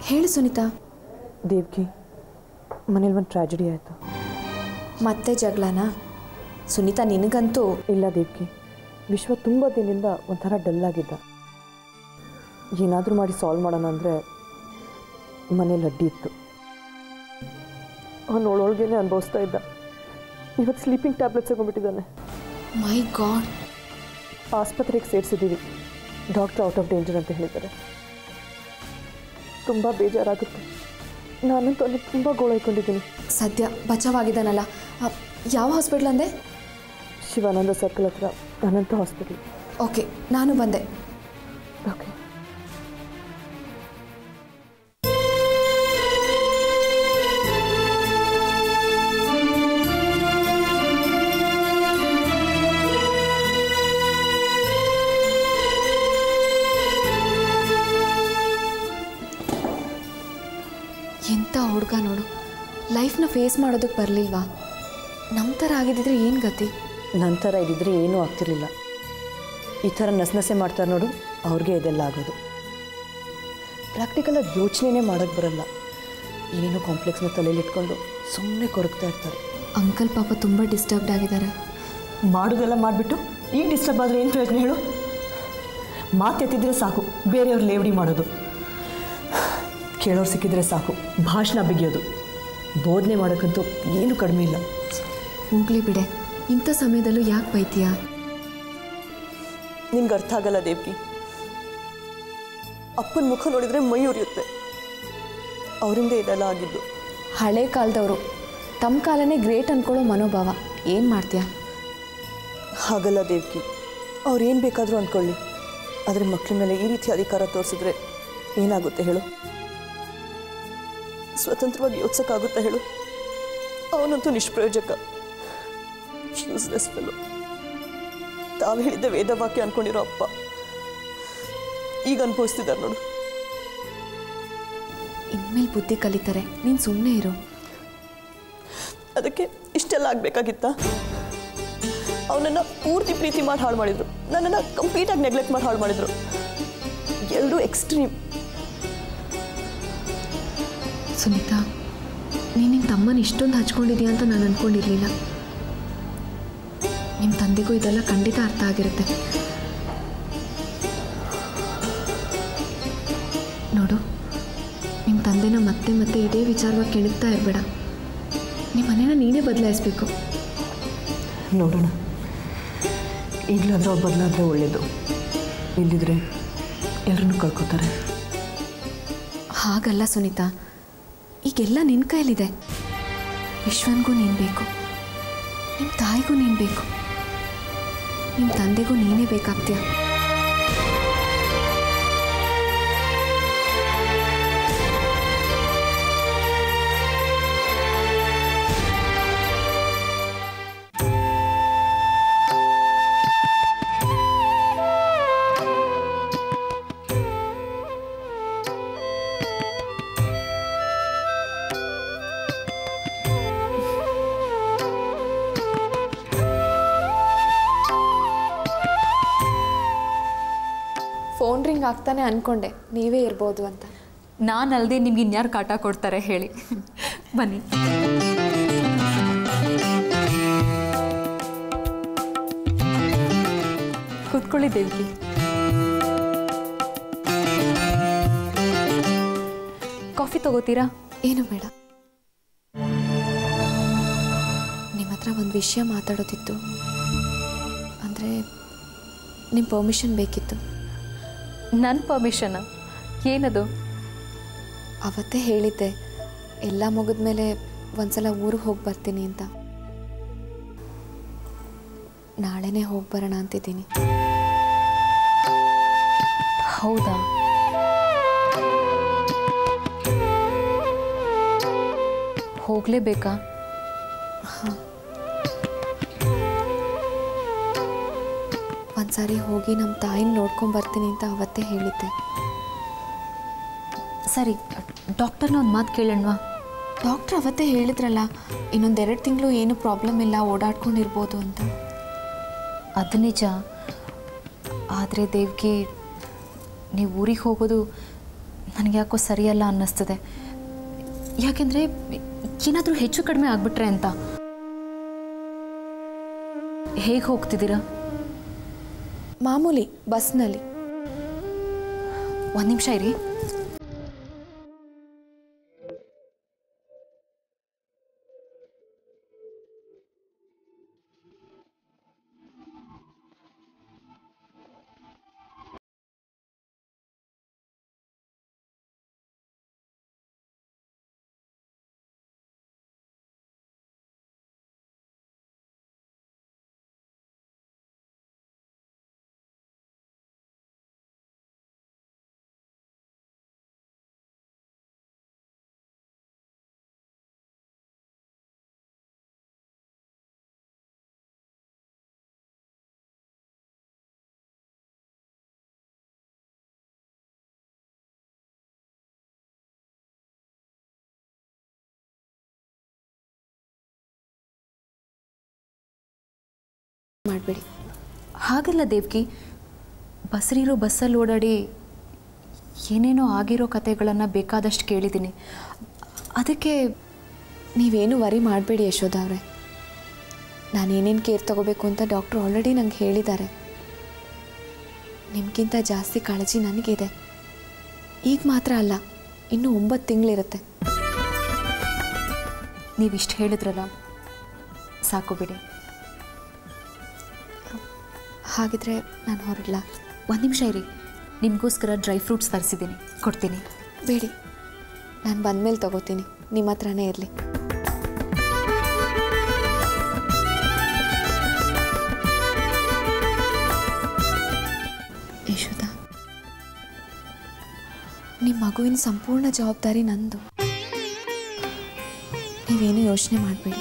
ಹೇಳು ಸುನೀತಾ ದೇವ್ಗಿ ಮನೇಲಿ ಒಂದು ಟ್ರ್ಯಾಜಿಡಿ ಆಯಿತು ಮತ್ತೆ ಜಗಳನಾ ಸುನೀತಾ ನಿನಗಂತೂ ಇಲ್ಲ ದೇವ್ಗಿ ವಿಶ್ವ ತುಂಬ ದಿನದಿಂದ ಒಂಥರ ಡಲ್ ಆಗಿದ್ದ ಏನಾದರೂ ಮಾಡಿ ಸಾಲ್ವ್ ಮಾಡೋಣ ಅಂದರೆ ಮನೇಲಿ ಅಡ್ಡಿ ಇತ್ತು ಅವನು ಒಳೊಳಗೇನೆ ಅನುಭವಿಸ್ತಾ ಇದ್ದ ಇವತ್ತು ಸ್ಲೀಪಿಂಗ್ ಟ್ಯಾಬ್ಲೆಟ್ಸ್ ತಗೊಂಡ್ಬಿಟ್ಟಿದ್ದಾನೆ ಮೈ ಗಾಡ್ ಆಸ್ಪತ್ರೆಗೆ ಸೇರಿಸಿದ್ದೀವಿ ಡಾಕ್ಟರ್ ಔಟ್ ಆಫ್ ಡೇಂಜರ್ ಅಂತ ಹೇಳಿದ್ದಾರೆ ತುಂಬ ಬೇಜಾರಾಗುತ್ತೆ ನಾನಂತೂ ಅಲ್ಲಿ ತುಂಬ ಗೋಳೈಕೊಂಡಿದ್ದೀನಿ ಸದ್ಯ ಬಚಾವಾಗಿದ್ದಾನಲ್ಲ ಆ, ಯಾವ ಹಾಸ್ಪಿಟ್ಲ್ ಅಂದೆ ಶಿವಾನಂದ ಸರ್ಕಲ್ ಹತ್ರ ಅನಂತ ಹಾಸ್ಪಿಟಲ್ ಓಕೆ ನಾನು ಬಂದೆ ಓಕೆ ಎಂಥ ಹುಡುಗ ನೋಡು ಲೈಫ್ನ ಫೇಸ್ ಮಾಡೋದಕ್ಕೆ ಬರಲಿಲ್ವಾ ನಮ್ಮ ಥರ ಆಗಿದ್ದಿದ್ರೆ ಏನು ಗತಿ ನಂತರ ಇದಿದ್ರೆ ಏನೂ ಆಗ್ತಿರ್ಲಿಲ್ಲ ಈ ಥರ ನಸನಸೆ ಮಾಡ್ತಾರೆ ನೋಡು ಅವ್ರಿಗೆ ಇದೆಲ್ಲ ಆಗೋದು ಪ್ರಾಕ್ಟಿಕಲಾಗಿ ಯೋಚನೆನೇ ಮಾಡೋಕ್ಕೆ ಬರಲ್ಲ ಏನೇನೋ ಕಾಂಪ್ಲೆಕ್ಸ್ನ ತಲೆಯಲ್ಲಿ ಇಟ್ಕೊಂಡು ಸುಮ್ಮನೆ ಕೊರಗ್ತಾ ಇರ್ತಾರೆ ಅಂಕಲ್ ಪಾಪ ತುಂಬ ಡಿಸ್ಟರ್ಬ್ಡ್ ಆಗಿದ್ದಾರೆ ಮಾಡೋದೆಲ್ಲ ಮಾಡಿಬಿಟ್ಟು ಈಗ ಡಿಸ್ಟರ್ಬ್ ಆದರೆ ಏನು ಪ್ರಯೋಜನ ಹೇಳು ಮಾತೆತ್ತಿದ್ರೆ ಸಾಕು ಬೇರೆಯವ್ರು ಲೇವಡಿ ಮಾಡೋದು ಕೇಳೋರು ಸಿಕ್ಕಿದ್ರೆ ಸಾಕು ಭಾಷಣ ಬಿಗಿಯೋದು ಬೋಧನೆ ಮಾಡೋಕ್ಕಂತೂ ಏನೂ ಕಡಿಮೆ ಇಲ್ಲ ಹೋಗ್ಲಿ ಬಿಡೆ ಇಂಥ ಸಮಯದಲ್ಲೂ ಯಾಕೆ ಬೈತೀಯಾ ನಿಂಗೆ ಅರ್ಥ ಆಗಲ್ಲ ದೇವ್ಗಿ ಅಪ್ಪನ ಮುಖ ನೋಡಿದರೆ ಮೈ ಉರಿಯುತ್ತೆ ಅವರಿಂದ ಇದೆಲ್ಲ ಆಗಿದ್ದು ಹಳೆ ಕಾಲದವರು ತಮ್ಮ ಕಾಲನೇ ಗ್ರೇಟ್ ಅನ್ಕೊಳ್ಳೋ ಮನೋಭಾವ ಏನು ಮಾಡ್ತೀಯಾ ಹಾಗಲ್ಲ ದೇವ್ಗಿ ಅವ್ರು ಏನು ಬೇಕಾದರೂ ಅಂದ್ಕೊಳ್ಳಿ ಆದರೆ ಮಕ್ಕಳ ಮೇಲೆ ಈ ರೀತಿ ಅಧಿಕಾರ ತೋರಿಸಿದ್ರೆ ಏನಾಗುತ್ತೆ ಹೇಳು ಸ್ವತಂತ್ರವಾಗಿ ಯೋಚಿಸೋಕ್ಕಾಗುತ್ತಾ ಹೇಳು ಅವನಂತೂ ನಿಷ್ಪ್ರಯೋಜಕ ಯೂಸ್ಲೆಸ್ ಫೆಲೋ ತಾವು ಹೇಳಿದ್ದ ವೇದವಾಕ್ಯ ಅನ್ಕೊಂಡಿರೋ ಅಪ್ಪ ಈಗ ಅನುಭವಿಸ್ತಿದ್ದಾರೆ ನೋಡು ಇನ್ಮೇಲೆ ಬುದ್ಧಿ ಕಲಿತಾರೆ ನೀನು ಸುಮ್ಮನೆ ಇರು ಅದಕ್ಕೆ ಇಷ್ಟೆಲ್ಲ ಆಗಬೇಕಾಗಿತ್ತಾ ಅವನನ್ನು ಪೂರ್ತಿ ಪ್ರೀತಿ ಮಾಡಿ ಹಾಳು ಮಾಡಿದ್ರು ನನ್ನನ್ನು ಕಂಪ್ಲೀಟಾಗಿ ನೆಗ್ಲೆಕ್ಟ್ ಮಾಡಿ ಹಾಳು ಮಾಡಿದ್ರು ಎರಡೂ ಎಕ್ಸ್ಟ್ರೀಮ್ ಸುನೀತಾ ನೀನು ನಿಮ್ಮ ತಮ್ಮನ ಇಷ್ಟೊಂದು ಹಚ್ಕೊಂಡಿದ್ಯಾ ಅಂತ ನಾನು ಅಂದ್ಕೊಂಡಿರಲಿಲ್ಲ ನಿಮ್ಮ ತಂದೆಗೂ ಇದೆಲ್ಲ ಖಂಡಿತ ಅರ್ಥ ಆಗಿರುತ್ತೆ ನೋಡು ನಿಮ್ಮ ತಂದೆನ ಮತ್ತೆ ಮತ್ತೆ ಇದೇ ವಿಚಾರವಾಗಿ ಕೆಣಕ್ತಾ ಇರಬೇಡ ನಿಮ್ಮ ಮನೇನ ನೀನೇ ಬದಲಾಯಿಸ್ಬೇಕು ನೋಡೋಣ ಈಗಲಾದರೂ ಅವ್ರು ಬದಲಾದರೆ ಒಳ್ಳೆಯದು ಇಲ್ಲಿದ್ರೆ ಎಲ್ಲರನ್ನೂ ಕಳ್ಕೊತಾರೆ ಹಾಗಲ್ಲ ಸುನೀತಾ ಈಗೆಲ್ಲ ನಿನ್ನ ಕೈಲಿದೆ ವಿಶ್ವನ್ಗೂ ನೀನು ಬೇಕು ನಿಮ್ಮ ತಾಯಿಗೂ ನೀನು ಬೇಕು ನಿಮ್ಮ ತಂದೆಗೂ ನೀನೇ ಬೇಕಾಗ್ತೀಯ ಫೋನ್ ರಿಂಗ್ ಆಗ್ತಾನೆ ಅನ್ಕೊಂಡೆ ನೀವೇ ಇರ್ಬೋದು ಅಂತ ನಾನಲ್ಲದೆ ನಿಮ್ಗೆ ಇನ್ಯಾರು ಕಾಟ ಕೊಡ್ತಾರೆ ಹೇಳಿ ಬನ್ನಿ ಕೂತ್ಕೊಳ್ಳಿ ದೇವ್ಗಿ ಕಾಫಿ ತಗೋತೀರಾ ಏನು ಬೇಡ ನಿಮ್ಮ ಹತ್ರ ಒಂದು ವಿಷಯ ಮಾತಾಡೋದಿತ್ತು ಅಂದರೆ ನಿಮ್ಮ ಪರ್ಮಿಷನ್ ಬೇಕಿತ್ತು ನನ್ನ ಪರ್ಮಿಷನ್ ಏನದು ಅವತ್ತೇ ಹೇಳಿದ್ದೆ ಎಲ್ಲ ಮುಗಿದ್ಮೇಲೆ ಒಂದ್ಸಲ ಊರಿಗೆ ಹೋಗಿ ಬರ್ತೀನಿ ಅಂತ ನಾಳೆನೇ ಹೋಗಿ ಬರೋಣ ಅಂತಿದ್ದೀನಿ ಹೌದಾ ಹೋಗಲೇಬೇಕಾ ಒಂದ್ಸಾರಿ ಹೋಗಿ ನಮ್ಮ ತಾಯಿನ ನೋಡ್ಕೊಂಡು ಬರ್ತೀನಿ ಅಂತ ಅವತ್ತೇ ಹೇಳಿದ್ದೆ ಸರಿ ಡಾಕ್ಟರ್ನ ಒಂದು ಮಾತು ಕೇಳೋಣವಾ ಡಾಕ್ಟ್ರ್ ಅವತ್ತೇ ಹೇಳಿದ್ರಲ್ಲ ಇನ್ನೊಂದೆರಡು ತಿಂಗಳು ಏನು ಪ್ರಾಬ್ಲಮ್ ಇಲ್ಲ ಓಡಾಡ್ಕೊಂಡಿರ್ಬೋದು ಅಂತ ಅದು ನಿಜ ಆದರೆ ದೇವ್ಗಿ ನೀವು ಊರಿಗೆ ಹೋಗೋದು ನನಗೆ ಯಾಕೋ ಸರಿಯಲ್ಲ ಅನ್ನಿಸ್ತದೆ ಯಾಕೆಂದರೆ ಏನಾದರೂ ಹೆಚ್ಚು ಕಡಿಮೆ ಆಗಿಬಿಟ್ರೆ ಅಂತ ಹೇಗೆ ಹೋಗ್ತಿದ್ದೀರಾ ಮಾಮೂಲಿ ಬಸ್ನಲ್ಲಿ ಒಂದು ನಿಮಿಷ ಇರಿ ಮಾಡಬೇಡಿ ಹಾಗಲ್ಲ ದೇವ್ಕಿ ಬಸ್ರಿರೋ ಬಸ್ಸಲ್ಲಿ ಓಡಾಡಿ ಏನೇನೋ ಆಗಿರೋ ಕತೆಗಳನ್ನು ಬೇಕಾದಷ್ಟು ಕೇಳಿದ್ದೀನಿ ಅದಕ್ಕೆ ನೀವೇನು ವರಿ ಮಾಡಬೇಡಿ ಯಶೋಧ ಅವರೇ ನಾನೇನೇನು ಕೇರ್ ತಗೋಬೇಕು ಅಂತ ಡಾಕ್ಟ್ರು ಆಲ್ರೆಡಿ ನಂಗೆ ಹೇಳಿದ್ದಾರೆ ನಿಮಗಿಂತ ಜಾಸ್ತಿ ಕಾಳಜಿ ನನಗಿದೆ ಈಗ ಮಾತ್ರ ಅಲ್ಲ ಇನ್ನೂ ಒಂಬತ್ತು ತಿಂಗಳಿರುತ್ತೆ ನೀವಿಷ್ಟು ಹೇಳಿದ್ರಲ್ಲ ಸಾಕು ಬಿಡಿ ಹಾಗಿದ್ರೆ ನಾನು ಹೊರಡ್ಲಾ ಒಂದು ನಿಮಿಷ ಇರಿ ನಿಮಗೋಸ್ಕರ ಡ್ರೈ ಫ್ರೂಟ್ಸ್ ತರಿಸಿದ್ದೀನಿ ಕೊಡ್ತೀನಿ ಬೇಡಿ ನಾನು ಬಂದಮೇಲೆ ತಗೋತೀನಿ ನಿಮ್ಮ ಹತ್ರನೇ ಇರಲಿ ಯಶೋಧ ನಿಮ್ಮ ಮಗುವಿನ ಸಂಪೂರ್ಣ ಜವಾಬ್ದಾರಿ ನಂದು ನೀವೇನು ಯೋಚನೆ ಮಾಡಬೇಡಿ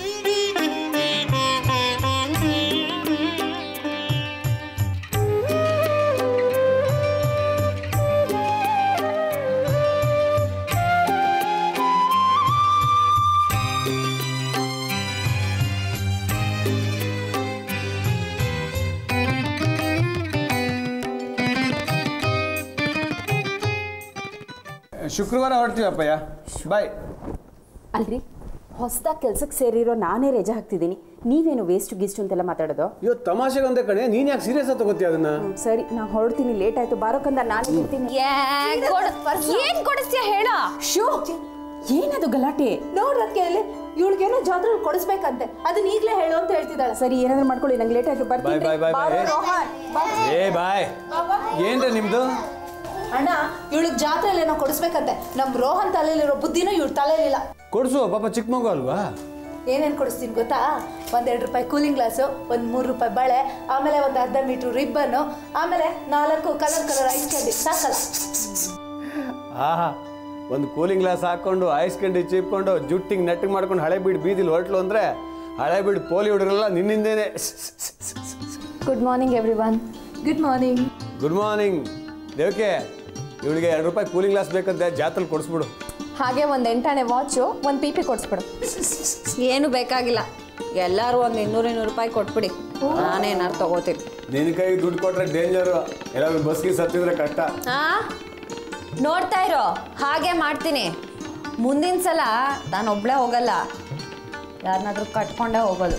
ಶುಕ್ರವಾರ ಹೊರಡ್ತೀವಪ್ಪಯ್ಯ ಬಾಯ್ ಅಲ್ರಿ ಹೊಸ್ದಾಗಿ ಕೆಲ್ಸಕ್ಕೆ ಸೇರಿರೋ ನಾನೇ ರಜೆ ಹಾಕ್ತಿದ್ದೀನಿ ನೀವೇನು ವೇಸ್ಟ್ ಗೀಸ್ಟ್ ಅಂತೆಲ್ಲ ಮಾತಾಡೋದು ಇವತ್ತು ತಮಾಷೆಗೆ ಒಂದೇ ಕಣೆ ನೀನು ಯಾಕೆ ಸೀರಿಯಸ್ ಆಗಿ ತಗೋತೀಯ ಅದನ್ನ ಹ್ಮ್, ಸರಿ ನಾ ಹೊರಡ್ತೀನಿ ಲೇಟ್ ಆಯ್ತು ಬಾರೋಕಂದ ನಾನು ಇರ್ತೀನಿ ಏನ್ ಕೊಡಿಸ್ತೀಯ ಹೇಳ ಶೋ ಏನದು ಗಲಾಟೆ ನೋಡ್ರಕ್ಕೆ ಇವಳಿಗೇನೋ ಜಾತ್ರೆ ಕೊಡಿಸ್ಬೇಕಂತೆ ಅದನ್ನ ಈಗ್ಲೇ ಹೇಳು ಅಂತ ಹೇಳ್ತಿದ್ದಾಳೆ ಸರಿ ಏನಾದ್ರೂ ಮಾಡ್ಕೊಳ್ಳಿ ನಂಗೆ ಲೇಟ್ ಆಯ್ತು ಬಾಯ್ ಬರ್ತೀನಿ ಬಾಯ್ ಬಾಯ್ ಬಾಯ್ ಏ ಬಾಯ್ ಏನ್ರಿ ನಿಮ್ದು ಅಣ್ಣ ಇವಳಿಗೆ ಜಾತ್ರೆಯಲ್ಲಿ ಏನೋ ಕೊಡಿಸ್ಬೇಕಂತೆ ನಮ್ ರೋಹನ್ ತಲೆಯಲ್ಲಿರೋ ಬುದ್ಧಿನೂ ಇವಳ ತಲೆಯಲ್ಲಿಲ್ಲ ಕೊಡ್ಸು ಪಾಪ ಚಿಕ್ಕ ಮಗು ಅಲ್ವಾ ಏನೇನ್ ಕೊಡಿಸ್ತೀನಿ ಗೊತ್ತಾ ಒಂದೆರಡು ರೂಪಾಯಿ ಕೂಲಿಂಗ್ ಗ್ಲಾಸು ಒಂದ್ ಮೂರು ರೂಪಾಯಿ ಬಳೆ ಆಮೇಲೆ ಒಂದ್ ಅರ್ಧ ಮೀಟ್ರ್ ರಿಬ್ಬನ್ನು ಆಮೇಲೆ ನಾಲ್ಕು ಕಲರ್ ಕಲರ್ ಐಸ್ ಕ್ಯಾಂಡಿ ಸಾಕಲ್ಲ ಆಹಾ ಒಂದು ಕೂಲಿಂಗ್ ಗ್ಲಾಸ್ ಹಾಕೊಂಡು ಐಸ್ ಕಂಡಿ ಚೀಪ್ಕೊಂಡು ಜುಟ್ಟಿಗೆ ನೆಟ್ಟಿಗೆ ಮಾಡ್ಕೊಂಡು ಹಳೆ ಬೀಡ್ ಬೀದಿಲಿ ಹೊರಟ್ಲು ಅಂದ್ರೆ ಹಳೆ ಬೀಡ್ ಪೋಲಿ ಹುಡುಗರೆಲ್ಲ ನಿನ್ನಿಂದೇನೆ good morning everyone good morning good morning ದೇವಕ್ಕೆ ಇವಳಿಗೆ ಎರಡು ರೂಪಾಯಿ ಕೂಲಿಂಗ್ ಗ್ಲಾಸ್ ಬೇಕಂತೆ ಜಾತ್ರೆಲಿ ಕೊಡಿಸ್ಬಿಡು ಹಾಗೆ ಒಂದು ಎಂಟಾಣೆ ವಾಚು ಒಂದು ಪಿ ಪಿ ಕೊಡಿಸ್ಬಿಡು ಏನು ಬೇಕಾಗಿಲ್ಲ ಎಲ್ಲರೂ ಒಂದು ಇನ್ನೂರು ಇನ್ನೂರು ರೂಪಾಯಿ ಕೊಟ್ಬಿಡಿ ನಾನೇನಾರು ತಗೋತೀನಿ ನಿನ್ನ ಕೈಗೆ ದುಡ್ಡು ಕೊಟ್ರೆ ಡೇಂಜರು ಎಲ್ಲಾದ್ರೂ ಬಸ್ಗೆ ಸತ್ತಿದ್ರೆ ಕಷ್ಟ ಆ ನೋಡ್ತಾ ಇರೋ ಹಾಗೆ ಮಾಡ್ತೀನಿ ಮುಂದಿನ ಸಲ ನಾನು ಒಬ್ಳೆ ಹೋಗಲ್ಲ ಯಾರನ್ನಾದ್ರೂ ಕಟ್ಕೊಂಡೇ ಹೋಗೋದು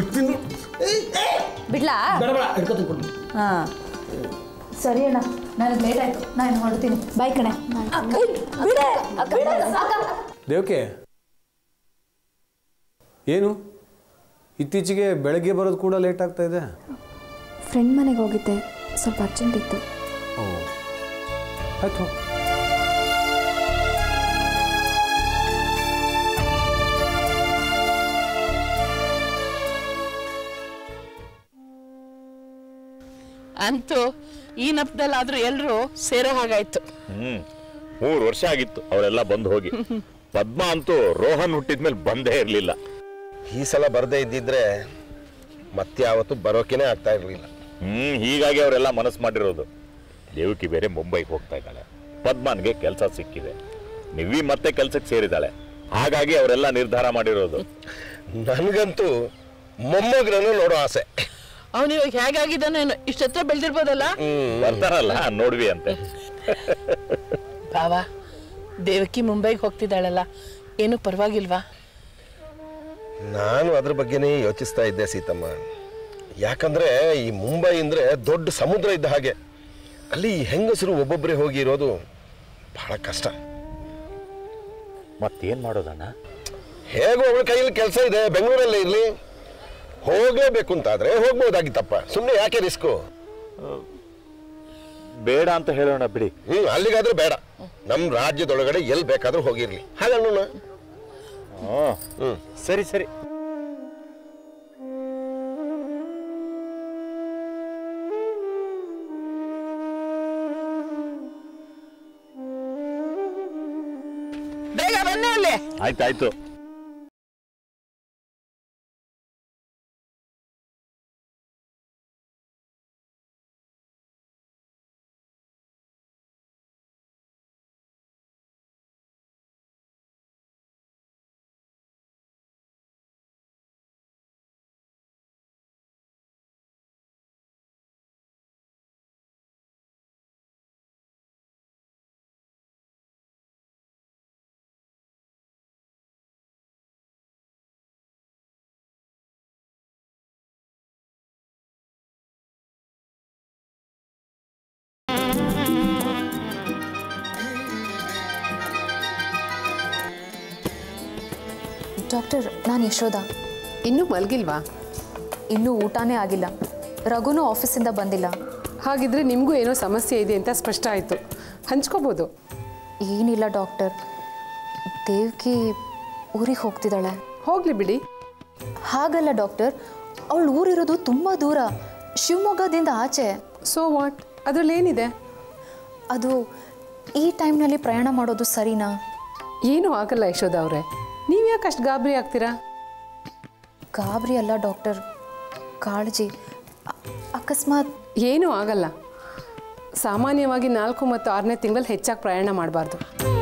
ಬಿಡ್ಲಾ ಹಾಂ ಸರಿ ಅಣ್ಣ ನನಗೆ ಲೇಟ್ ಆಯ್ತು ನಾನು ಹೊರಡ್ತೀನಿ ಬಾಯ್ ಕಣೆ ದೇವಕ್ಕೆ ಏನು ಇತ್ತೀಚೆಗೆ ಬೆಳಗ್ಗೆ ಬರೋದು ಕೂಡ ಲೇಟ್ ಆಗ್ತಾ ಇದೆ ಫ್ರೆಂಡ್ ಮನೆಗೆ ಹೋಗಿದ್ದೆ ಸ್ವಲ್ಪ ಅರ್ಜೆಂಟ್ ಇತ್ತು ಓ ಆಯ್ತು ಅಂತೂ ಈ ನಪ್ಪದಲ್ಲಾದ್ರೂ ಎಲ್ಲರೂ ಸೇರೋ ಹಾಗಾಯ್ತು ಹ್ಮ್ ಮೂರು ವರ್ಷ ಆಗಿತ್ತು ಅವರೆಲ್ಲ ಬಂದು ಹೋಗಿ ಪದ್ಮ ಅಂತೂ ರೋಹನ್ ಹುಟ್ಟಿದ್ಮೇಲೆ ಬಂದೇ ಇರಲಿಲ್ಲ ಈ ಸಲ ಬರದೇ ಇದ್ದಿದ್ರೆ ಮತ್ತೆ ಯಾವತ್ತು ಬರೋಕೆನೇ ಆಗ್ತಾ ಇರಲಿಲ್ಲ ಹ್ಮ್ ಹೀಗಾಗಿ ಅವರೆಲ್ಲ ಮನಸ್ಸು ಮಾಡಿರೋದು ದೇವಕಿ ಬೇರೆ ಮುಂಬೈಗೆ ಹೋಗ್ತಾ ಇದ್ದಾಳೆ ಪದ್ಮನ್ಗೆ ಕೆಲಸ ಸಿಕ್ಕಿದೆ ನಿವಿ ಮತ್ತೆ ಕೆಲ್ಸಕ್ಕೆ ಸೇರಿದ್ದಾಳೆ ಹಾಗಾಗಿ ಅವರೆಲ್ಲ ನಿರ್ಧಾರ ಮಾಡಿರೋದು ನನಗಂತೂ ಮೊಮ್ಮಗನನ್ನು ನೋಡೋ ಆಸೆ ಅವನು ಇವಾಗ ಹೇಗಾಗಿದ್ದಾನೋ ಏನೋ ಇಷ್ಟತ್ರ ಬೆಳೆದಿರ್ಬೋದಲ್ಲ ಬರ್ತಾರಲ್ಲ ನೋಡ್ವಿ ಅಂತೆ ಬಾವ ದೇವಕಿ ಮುಂಬೈಗೆ ಹೋಗ್ತಿದ್ದಾಳಲ್ಲ ಏನು ಪರವಾಗಿಲ್ವಾ ನಾನು ಅದ್ರ ಬಗ್ಗೆನೇ ಯೋಚಿಸ್ತಾ ಇದ್ದೆ ಸೀತಮ್ಮ ಯಾಕಂದ್ರೆ ಈ ಮುಂಬೈ ಅಂದ್ರೆ ದೊಡ್ಡ ಸಮುದ್ರ ಇದ್ದ ಹಾಗೆ ಅಲ್ಲಿ ಈ ಹೆಂಗಸರು ಒಬ್ಬೊಬ್ಬರೇ ಹೋಗಿ ಇರೋದು ಬಹಳ ಕಷ್ಟ ಮತ್ತೇನ್ ಮಾಡೋದಣ್ಣ ಹೇಗೋ ಅವಳ ಕೈಯಲ್ಲಿ ಕೆಲಸ ಇದೆ ಬೆಂಗಳೂರಲ್ಲೇ ಇರಲಿ ಹೋಗಲೇಬೇಕು ಅಂತಾದ್ರೆ ಹೋಗ್ಬೋದಾಗಿತ್ತಪ್ಪ ಸುಮ್ಮನೆ ಯಾಕೆ ರಿಸ್ಕು ಬೇಡ ಅಂತ ಹೇಳೋಣ ಬಿಡಿ ಹ್ಮ್ ಅಲ್ಲಿಗಾದ್ರೂ ಬೇಡ ನಮ್ಮ ರಾಜ್ಯದೊಳಗಡೆ ಎಲ್ಲಿ ಬೇಕಾದ್ರೂ ಹೋಗಿರ್ಲಿ ಹಾಗಣ್ಣನ ಹ್ಮ್ ಸರಿ ಸರಿ ಬೇಗ ಬನ್ನಿ ಅಲ್ಲಿ ಆಯ್ತಾಯ್ತು ಡಾಕ್ಟರ್ ನಾನು ಯಶೋಧ ಇನ್ನೂ ಮಲಗಿಲ್ವಾ ಇನ್ನೂ ಊಟನೇ ಆಗಿಲ್ಲ ರಘುನೂ ಆಫೀಸಿಂದ ಬಂದಿಲ್ಲ ಹಾಗಿದ್ರೆ ನಿಮಗೂ ಏನೋ ಸಮಸ್ಯೆ ಇದೆ ಅಂತ ಸ್ಪಷ್ಟ ಆಯಿತು ಹಂಚ್ಕೋಬೋದು ಏನಿಲ್ಲ ಡಾಕ್ಟರ್ ದೇವ್ಕಿ ಊರಿಗೆ ಹೋಗ್ತಿದ್ದಾಳೆ ಹೋಗಲಿ ಬಿಡಿ ಹಾಗಲ್ಲ ಡಾಕ್ಟರ್ ಅವಳು ಊರಿರೋದು ತುಂಬ ದೂರ ಶಿವಮೊಗ್ಗದಿಂದ ಆಚೆ ಸೊ ವಾಟ್ ಅದರಲ್ಲಿ ಏನಿದೆ ಅದು ಈ ಟೈಮ್ನಲ್ಲಿ ಪ್ರಯಾಣ ಮಾಡೋದು ಸರಿನಾ ಏನೂ ಆಗಲ್ಲ ಯಶೋಧ ಅವರೇ ನೀವು ಯಾಕೆ ಅಷ್ಟು ಗಾಬರಿ ಆಗ್ತೀರಾ ಗಾಬರಿ ಅಲ್ಲ ಡಾಕ್ಟರ್ ಕಾಳಜಿ ಅ- ಅಕಸ್ಮಾತ್ ಏನೂ ಆಗಲ್ಲ ಸಾಮಾನ್ಯವಾಗಿ ನಾಲ್ಕು ಮತ್ತು ಆರನೇ ತಿಂಗಳಲ್ಲಿ ಹೆಚ್ಚಾಗಿ ಪ್ರಯಾಣ ಮಾಡಬಾರ್ದು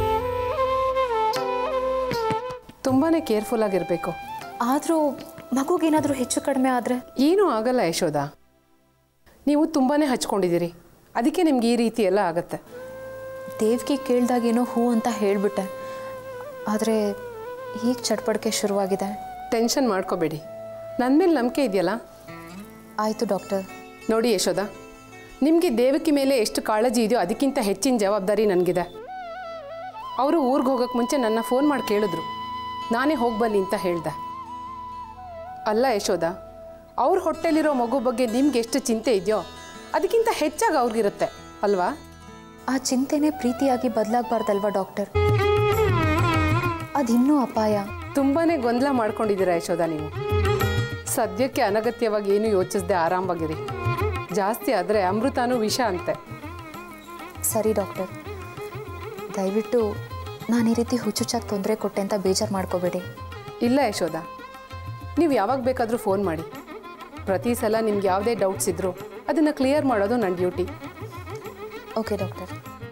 ತುಂಬಾ ಕೇರ್ಫುಲ್ ಆಗಿರಬೇಕು ಆದರೂ ಮಗುಗೇನಾದರೂ ಹೆಚ್ಚು ಕಡಿಮೆ ಆದರೆ ಏನೂ ಆಗಲ್ಲ ಯಶೋಧ ನೀವು ತುಂಬಾ ಹಚ್ಕೊಂಡಿದ್ದೀರಿ ಅದಕ್ಕೆ ನಿಮ್ಗೆ ಈ ರೀತಿ ಎಲ್ಲ ಆಗತ್ತೆ ದೇವ್ಕಿ ಕೇಳ್ದಾಗೇನೋ ಹೂ ಅಂತ ಹೇಳಿಬಿಟ್ಟೆ ಆದರೆ ಈಗ ಚಟ್ಪಡಿಕೆ ಶುರುವಾಗಿದೆ ಟೆನ್ಷನ್ ಮಾಡ್ಕೋಬೇಡಿ ನನ್ನ ಮೇಲೆ ನಂಬಿಕೆ ಇದೆಯಲ್ಲ ಆಯಿತು ಡಾಕ್ಟರ್ ನೋಡಿ ಯಶೋಧ ನಿಮಗೆ ದೇವಕಿ ಮೇಲೆ ಎಷ್ಟು ಕಾಳಜಿ ಇದೆಯೋ ಅದಕ್ಕಿಂತ ಹೆಚ್ಚಿನ ಜವಾಬ್ದಾರಿ ನನಗಿದೆ ಅವರು ಊರಿಗೆ ಹೋಗೋಕ್ಕೆ ಮುಂಚೆ ನನ್ನ ಫೋನ್ ಮಾಡಿ ಕೇಳಿದ್ರು ನಾನೇ ಹೋಗಿ ಬನ್ನಿ ಅಂತ ಹೇಳ್ದೆ ಅಲ್ಲ ಯಶೋಧ ಅವ್ರ ಹೊಟ್ಟೆಲಿರೋ ಮಗು ಬಗ್ಗೆ ನಿಮ್ಗೆ ಎಷ್ಟು ಚಿಂತೆ ಇದೆಯೋ ಅದಕ್ಕಿಂತ ಹೆಚ್ಚಾಗಿ ಅವ್ರಿಗಿರುತ್ತೆ ಅಲ್ವಾ ಆ ಚಿಂತೆನೇ ಪ್ರೀತಿಯಾಗಿ ಬದಲಾಗಬಾರ್ದಲ್ವಾ ಡಾಕ್ಟರ್ ಅದಿನ್ನೂ ಅಪಾಯ ತುಂಬಾ ಗೊಂದಲ ಮಾಡ್ಕೊಂಡಿದ್ದೀರಾ ಯಶೋಧ ನೀವು ಸದ್ಯಕ್ಕೆ ಅನಗತ್ಯವಾಗಿ ಏನು ಯೋಚಿಸದೆ ಆರಾಮಾಗಿರಿ ಜಾಸ್ತಿ ಆದರೆ ಅಮೃತನೂ ವಿಷ ಅಂತೆ ಸರಿ ಡಾಕ್ಟರ್ ದಯವಿಟ್ಟು ನಾನು ಈ ರೀತಿ ಹುಚ್ಚುಚ್ಚಾಗಿ ತೊಂದರೆ ಕೊಟ್ಟೆ ಅಂತ ಬೇಜಾರು ಮಾಡ್ಕೋಬೇಡಿ ಇಲ್ಲ ಯಶೋಧ ನೀವು ಯಾವಾಗ ಬೇಕಾದರೂ ಫೋನ್ ಮಾಡಿ ಪ್ರತಿ ಸಲ ನಿಮ್ಗೆ ಯಾವುದೇ ಡೌಟ್ಸ್ ಇದ್ದರೂ ಅದನ್ನು ಕ್ಲಿಯರ್ ಮಾಡೋದು ನನ್ನ ಡ್ಯೂಟಿ ಓಕೆ ಡಾಕ್ಟರ್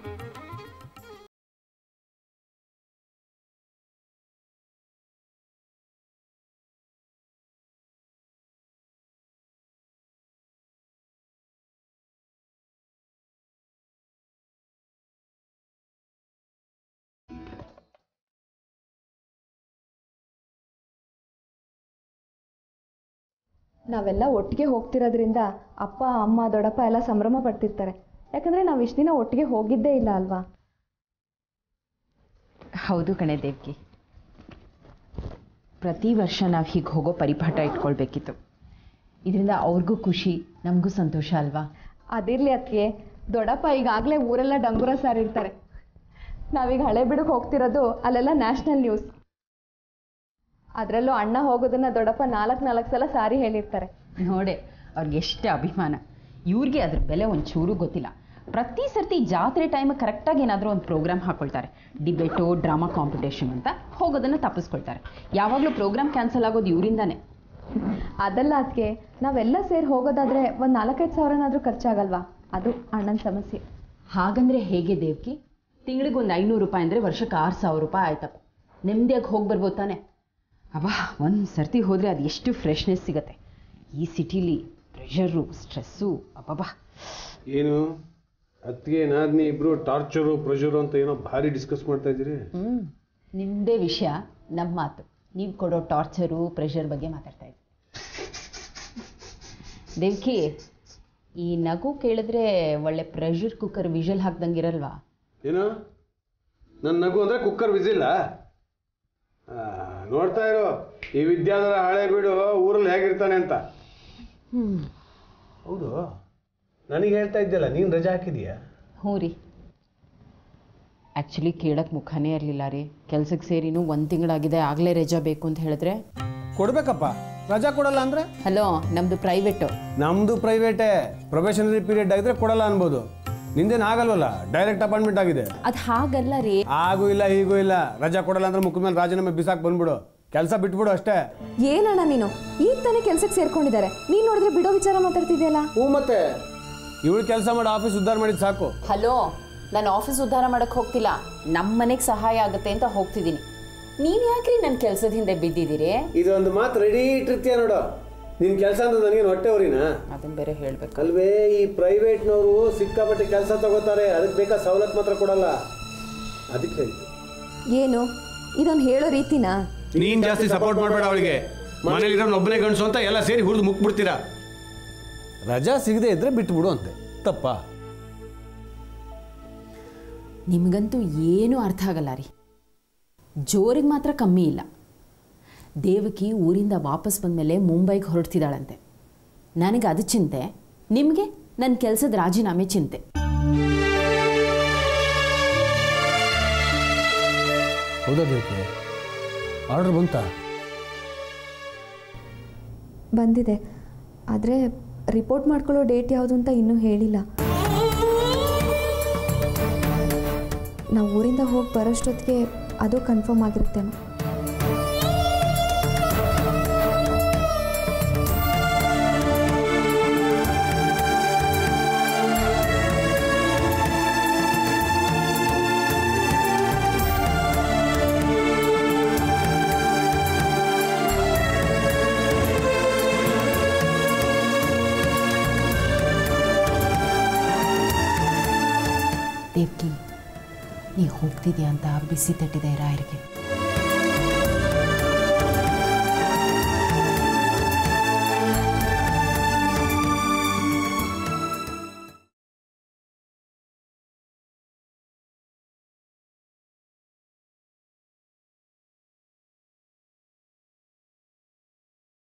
ನಾವೆಲ್ಲ ಒಟ್ಟಿಗೆ ಹೋಗ್ತಿರೋದ್ರಿಂದ ಅಪ್ಪ ಅಮ್ಮ ದೊಡ್ಡಪ್ಪ ಎಲ್ಲ ಸಂಭ್ರಮ ಪಡ್ತಿರ್ತಾರೆ ಯಾಕಂದರೆ ನಾವು ಇಷ್ಟು ದಿನ ಒಟ್ಟಿಗೆ ಹೋಗಿದ್ದೇ ಇಲ್ಲ ಅಲ್ವಾ ಹೌದು ಕಣೆ ದೇವ್ಕಿ ಪ್ರತಿ ವರ್ಷ ನಾವು ಹೀಗೆ ಹೋಗೋ ಪರಿಪಾಠ ಇಟ್ಕೊಳ್ಬೇಕಿತ್ತು ಇದರಿಂದ ಅವ್ರಿಗೂ ಖುಷಿ ನಮಗೂ ಸಂತೋಷ ಅಲ್ವಾ ಅದಿರಲಿ ಅದಕ್ಕೆ ದೊಡ್ಡಪ್ಪ ಈಗಾಗಲೇ ಊರೆಲ್ಲ ಡಂಗುರ ಸಾರಿರ್ತಾರೆ ನಾವೀಗ ಹಳೆ ಬಿಡಕ್ಕೆ ಹೋಗ್ತಿರೋದು ಅಲ್ಲೆಲ್ಲ ನ್ಯಾಷನಲ್ ನ್ಯೂಸ್ ಅದರಲ್ಲೂ ಅಣ್ಣ ಹೋಗೋದನ್ನ ದೊಡ್ಡಪ್ಪ ನಾಲ್ಕು ನಾಲ್ಕು ಸಲ ಸಾರಿ ಹೇಳಿರ್ತಾರೆ ನೋಡೆ ಅವ್ರಿಗೆ ಎಷ್ಟು ಅಭಿಮಾನ ಇವ್ರಿಗೆ ಅದ್ರ ಬೆಲೆ ಒಂಚೂರು ಗೊತ್ತಿಲ್ಲ ಪ್ರತಿ ಸರ್ತಿ ಜಾತ್ರೆ ಟೈಮ್ ಕರೆಕ್ಟಾಗಿ ಏನಾದರೂ ಒಂದು ಪ್ರೋಗ್ರಾಮ್ ಹಾಕೊಳ್ತಾರೆ ಡಿಬೇಟು ಡ್ರಾಮಾ ಕಾಂಪಿಟೇಷನ್ ಅಂತ ಹೋಗೋದನ್ನು ತಪ್ಪಿಸ್ಕೊಳ್ತಾರೆ ಯಾವಾಗಲೂ ಪ್ರೋಗ್ರಾಮ್ ಕ್ಯಾನ್ಸಲ್ ಆಗೋದು ಇವರಿಂದಾನೆ ಅದಲ್ಲ ಅದಕ್ಕೆ ನಾವೆಲ್ಲ ಸೇರಿ ಹೋಗೋದಾದ್ರೆ ಒಂದು ನಾಲ್ಕೈದು ಸಾವಿರನಾದರೂ ಖರ್ಚಾಗಲ್ವಾ ಅದು ಅಣ್ಣನ ಸಮಸ್ಯೆ ಹಾಗಂದ್ರೆ ಹೇಗೆ ದೇವ್ಕಿ ತಿಂಗಳಿಗೆ ಒಂದು ಐನೂರು ರೂಪಾಯಿ ಅಂದರೆ ವರ್ಷಕ್ಕೆ ಆರು ಸಾವಿರ ರೂಪಾಯಿ ಆಯ್ತಪ್ಪ ನೆಮ್ಮದಿಯಾಗಿ ಹೋಗಿ ಬರ್ಬೋದು ತಾನೆ ಅಬ್ಬಾ ಒಂದು ಸರ್ತಿ ಹೋದರೆ ಅದು ಎಷ್ಟು ಫ್ರೆಶ್ನೆಸ್ ಸಿಗತ್ತೆ ಈ ಸಿಟಿಲಿ ಪ್ರೆಷರು ಸ್ಟ್ರೆಸ್ಸು ಅಬ್ಬಬ್ಬಾ ಏನು ಅದಕ್ಕೆ ನಾದ್ನಿ ಇಬ್ರು ಟಾರ್ಚರು ಪ್ರೆಷರು ಅಂತ ಏನೋ ಭಾರಿ ಡಿಸ್ಕಸ್ ಮಾಡ್ತಾ ಇದ್ದೀರಿ ಹ್ಞೂ ನಿಮ್ಮದೇ ವಿಷಯ ನಮ್ಮ ಮಾತು ನೀವು ಕೊಡೋ ಟಾರ್ಚರು ಪ್ರೆಷರ್ ಬಗ್ಗೆ ಮಾತಾಡ್ತಾ ಇದ್ದೀವಿ ದೇವ್ಕಿ ಈ ನಗು ಕೇಳಿದ್ರೆ ಒಳ್ಳೆ ಪ್ರೆಷರ್ ಕುಕ್ಕರ್ ವಿಷಲ್ ಹಾಕ್ದಂಗಿರಲ್ವಾ ಏನು ನನ್ನ ನಗು ಅಂದರೆ ಕುಕ್ಕರ್ ವಿಸಿಲ್ಲ ನೋಡ್ತಾ ಇರೋ ಈ ವಿದ್ಯಾಧರ ಹಳೆ ಬಿಡು ಊರಲ್ಲಿ ಹೇಗಿರ್ತಾನೆ ಅಂತ ಹ್ಞೂ ಹೌದು ನನಗೆ ಹೇಳ್ತಾ ಇದ್ದಿಲ್ಲ ನೀನು ರಜೆ ಹಾಕಿದೀಯಾ ಹ್ಞೂ ರೀ ಆ್ಯಕ್ಚುಲಿ ಕೇಳಕ್ಕೆ ಮುಖನೇ ಇರಲಿಲ್ಲ ರೀ ಕೆಲ್ಸಕ್ಕೆ ಸೇರಿನೂ ಒಂದು ತಿಂಗಳಾಗಿದೆ ಆಗಲೇ ರಜಾ ಬೇಕು ಅಂತ ಹೇಳಿದ್ರೆ ಕೊಡ್ಬೇಕಪ್ಪ ರಜಾ ಕೊಡಲ್ಲ ಅಂದ್ರೆ ಹಲೋ ನಮ್ಮದು ಪ್ರೈವೇಟು ನಮ್ದು ಪ್ರೈವೇಟೇ ಪ್ರೊಫೆಷನರಿ ಪೀರಿಯಡ್ ಆಗಿದ್ರೆ ಕೊಡಲ್ಲ ಅನ್ಬೋದು ನಿಂದೇನು ಆಗಲ್ವಲ್ಲ ಡೈರೆಕ್ಟ್ ಅಪಾಯಿಂಟ್ಮೆಂಟ್ ಆಗಿದೆ ಅದು ಹಾಗಲ್ಲ ರೀ ಆಗೂ ಇಲ್ಲ ಹೀಗೂ ಇಲ್ಲ ರಜಾ ಕೊಡಲ್ಲ ಅಂದ್ರೆ ಮುಖದ ಮೇಲೆ ರಾಜೀನಾಮೆ ಬಿಸಾಕ್ ಬಂದ್ಬಿಡು ಕೆಲಸ ಬಿಟ್ಬಿಡು ಅಷ್ಟೇ ಏನಣ್ಣ ನೀನು ಈಗ ತಾನೇ ಕೆಲ್ಸಕ್ಕೆ ಸೇರ್ಕೊಂಡಿದ್ದಾರೆ ನೀನು ನೋಡಿದ್ರೆ ಬಿಡೋ ವಿಚಾರ ಮಾತಾಡ್ತಿದ್ಯಲ್ಲ ಹ್ಞೂ ಮತ್ತೆ ಇವಳು ಕೆಲಸ ಮಾಡಿ ಆಫೀಸ್ ಉದ್ಧಾರ ಮಾಡಿದ್ದು ಸಾಕು ಹಲೋ ನಾನು ಆಫೀಸ್ ಉದ್ಧಾರ ಮಾಡಕ್ಕೆ ಹೋಗ್ತಿಲ್ಲ ನಮ್ಮ ಮನೆಗೆ ಸಹಾಯ ಆಗುತ್ತೆ ಅಂತ ಹೋಗ್ತಿದ್ದೀನಿ ನೀವು ಯಾಕ್ರಿ ನನ್ನ ಕೆಲಸದ ಹಿಂದೆ ಬಿದ್ದಿದ್ದೀರಿ ಇದೊಂದು ಮಾತು ರೆಡಿ ಇಟ್ಟಿರ್ತೀಯ ನೋಡು ನಿನ್ ಕೆಲಸ ಅಂದ್ರೆ ನನಗೆ ಹೊಟ್ಟೆ ಉರಿನಾ ಅದನ್ನ ಬೇರೆ ಹೇಳ್ಬೇಕು ಅಲ್ವೇ ಈ ಪ್ರೈವೇಟ್ನವರು ಸಿಕ್ಕಾಪಟ್ಟೆ ಕೆಲಸ ತಗೋತಾರೆ ಅದಕ್ಕೆ ಬೇಕಾದ ಸವಲತ್ತು ಮಾತ್ರ ಕೊಡಲ್ಲ ಅದಕ್ಕೆ ಹೇಳಿದ್ದು ಏನು ಇದೊಂದು ಹೇಳೋ ರೀತಿನಾ ನೀನ್ ಜಾಸ್ತಿ ಸಪೋರ್ಟ್ ಮಾಡಬೇಡ ಅವಳಿಗೆ ಮನೇಲಿರೋ ಒಬ್ಬನೇ ಗಂಡಸು ಅಂತ ಎಲ್ಲ ಸೇರಿ ಹುರಿದು ಮುಕ್ಬಿಡ್ತೀರಾ ರಜಾ ಸಿಗದೆ ಇದ್ರೆ ಬಿಟ್ಬಿಡು ಅಂತೆ ತಪ್ಪ ನಿಮಗಂತೂ ಏನೂ ಅರ್ಥ ಆಗಲ್ಲ ರೀ ಜೋರಿಗೆ ಮಾತ್ರ ಕಮ್ಮಿ ಇಲ್ಲ ದೇವಕಿ ಊರಿಂದ ವಾಪಸ್ ಬಂದಮೇಲೆ ಮುಂಬೈಗೆ ಹೊರಡ್ತಿದ್ದಾಳಂತೆ ನನಗೆ ಅದು ಚಿಂತೆ ನಿಮಗೆ ನನ್ನ ಕೆಲಸದ ರಾಜೀನಾಮೆ ಚಿಂತೆ ಹೌದಾ ದೇವಕ್ಕೆ ಆರ್ಡರ್ ಬಂತಾ ಬಂದಿದೆ ಆದರೆ ರಿಪೋರ್ಟ್ ಮಾಡ್ಕೊಳ್ಳೋ ಡೇಟ್ ಯಾವುದು ಅಂತ ಇನ್ನೂ ಹೇಳಿಲ್ಲ ನಾವು ಊರಿಂದ ಹೋಗಿ ಬರೋಷ್ಟೊತ್ತಿಗೆ ಅದು ಕನ್ಫರ್ಮ್ ಆಗಿರುತ್ತೇನೋ ದೇವ್ಕಿ ನೀ ಹೋಗ್ತಿದ್ಯಾ ಅಂತ ಬಿಸಿ ತಟ್ಟಿದೆ ರಾಯರಿಗೆ